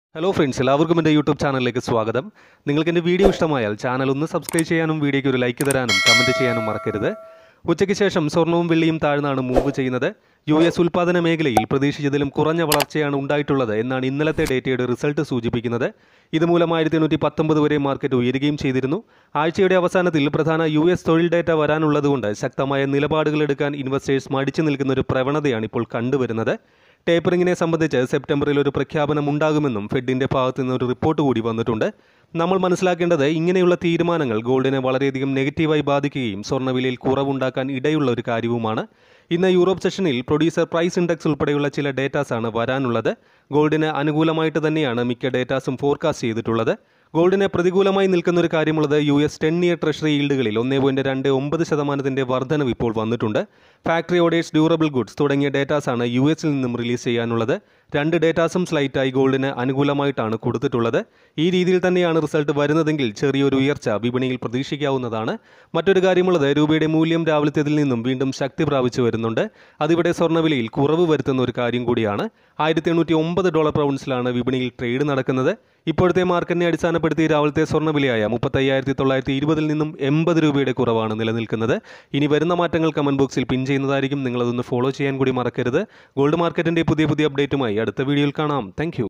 hello friends എല്ലാവർക്കും എൻ്റെ YouTube ചാനലിലേക്ക് സ്വാഗതം നിങ്ങൾക്ക് എൻ്റെ വീഡിയോ ഇഷ്ടമായാൽ ചാനൽ ഒന്ന് സബ്സ്ക്രൈബ് ചെയ്യാനും വീഡിയോയ്ക്ക് ഒരു ലൈക്ക് തരാനും കമൻറ്റ് ചെയ്യാനും മറക്കരുത് ഉച്ചയ്ക്ക് ശേഷം സ്വർണവും വെള്ളിയും താഴ്ന്നാണ് മൂവ് ചെയ്യുന്നത് യു എസ് ഉൽപ്പാദന മേഖലയിൽ പ്രതീക്ഷിച്ചതിലും കുറഞ്ഞ വളർച്ചയാണ് ഉണ്ടായിട്ടുള്ളത് എന്നാണ് ഇന്നലത്തെ ഡേറ്റയുടെ റിസൾട്ട് സൂചിപ്പിക്കുന്നത് ഇതുമൂലം ആയിരത്തി എണ്ണൂറ്റി പത്തൊമ്പത് വരെ മാർക്കറ്റ് ഉയരുകയും ചെയ്തിരുന്നു ആഴ്ചയുടെ അവസാനത്തിൽ പ്രധാന യു എസ് തൊഴിൽ ഡേറ്റ വരാനുള്ളതുകൊണ്ട് ശക്തമായ നിലപാടുകൾ എടുക്കാൻ ഇൻവെസ്റ്റേഴ്സ് മടിച്ചു നിൽക്കുന്ന ഒരു പ്രവണതയാണ് ഇപ്പോൾ കണ്ടുവരുന്നത് ടേപ്പറിങ്ങിനെ സംബന്ധിച്ച് സെപ്റ്റംബറിൽ ഒരു പ്രഖ്യാപനം ഉണ്ടാകുമെന്നും ഫെഡിന്റെ ഭാഗത്തു നിന്ന് ഒരു റിപ്പോർട്ട് കൂടി വന്നിട്ടുണ്ട് നമ്മൾ മനസ്സിലാക്കേണ്ടത് ഇങ്ങനെയുള്ള തീരുമാനങ്ങൾ ഗോൾഡിനെ വളരെയധികം നെഗറ്റീവായി ബാധിക്കുകയും സ്വർണ്ണവിലയിൽ കുറവുണ്ടാക്കാൻ ഇടയുള്ള ഒരു കാര്യവുമാണ് ഇന്ന് യൂറോപ്പ് സെഷനിൽ പ്രൊഡ്യൂസർ പ്രൈസ് ഇൻഡെക്സ് ഉൾപ്പെടെയുള്ള ചില ഡേറ്റാസാണ് വരാനുള്ളത് ഗോൾഡിന് അനുകൂലമായിട്ട് തന്നെയാണ് മിക്ക ഡേറ്റാസും ഫോർകാസ്റ്റ് ചെയ്തിട്ടുള്ളത് ഗോൾഡിനെ പ്രതികൂലമായി നിൽക്കുന്ന ഒരു കാര്യമുള്ളത് U S ten year treasury ഈൽഡുകളിൽ ഒന്നേ പോയിന്റ് രണ്ട് ഒമ്പത് ശതമാനത്തിന്റെ വർധനവ് ഇപ്പോൾ വന്നിട്ടുണ്ട് ഫാക്ടറി ഓർഡേഴ്സ് ഡ്യൂറബിൾ ഗുഡ്സ് തുടങ്ങിയ ഡേറ്റാസാണ് യു എസിൽ നിന്നും റിലീസ് ചെയ്യാനുള്ളത് രണ്ട് ഡേറ്റാസും സ്ലൈറ്റായി ഗോൾഡിന് അനുകൂലമായിട്ടാണ് കൊടുത്തിട്ടുള്ളത് ഈ രീതിയിൽ തന്നെയാണ് റിസൾട്ട് വരുന്നതെങ്കിൽ ചെറിയൊരു ഉയർച്ച വിപണിയിൽ പ്രതീക്ഷിക്കാവുന്നതാണ് മറ്റൊരു കാര്യമുള്ളത് രൂപയുടെ മൂല്യം രാവിലത്തേതിൽ നിന്നും വീണ്ടും ശക്തി പ്രാപിച്ചു വരുന്നുണ്ട് അതിവിടെ സ്വർണ്ണവിലയിൽ കുറവ് വരുത്തുന്ന ഒരു കാര്യം കൂടിയാണ് ആയിരത്തി എണ്ണൂറ്റി ഒമ്പത് ഡോളർ പ്രൗൺസിലാണ് വിപണിയിൽ ട്രേഡ് നടക്കുന്നത് ഇപ്പോഴത്തെ മാർക്കറ്റിനെ അടിസ്ഥാനപ്പെടുത്തി രാവിലത്തെ സ്വർണ്ണവിലയായ മുപ്പത്തയ്യായിരത്തി തൊള്ളായിരത്തി ഇരുപതിൽ നിന്നും എൺപത് രൂപയുടെ കുറവാണ് നിലനിൽക്കുന്നത് ഇനി വരുന്ന മാറ്റങ്ങൾ കമന്റ് ബോക്സിൽ പിൻ ചെയ്യുന്നതായിരിക്കും നിങ്ങളതൊന്ന് ഫോളോ ചെയ്യാൻ കൂടി മറക്കരുത് ഗോൾഡ് മാർക്കറ്റിന്റെ പുതിയ പുതിയ അപ്ഡേറ്റുമായി അടുത്ത വീഡിയോയിൽ കാണാം താങ്ക്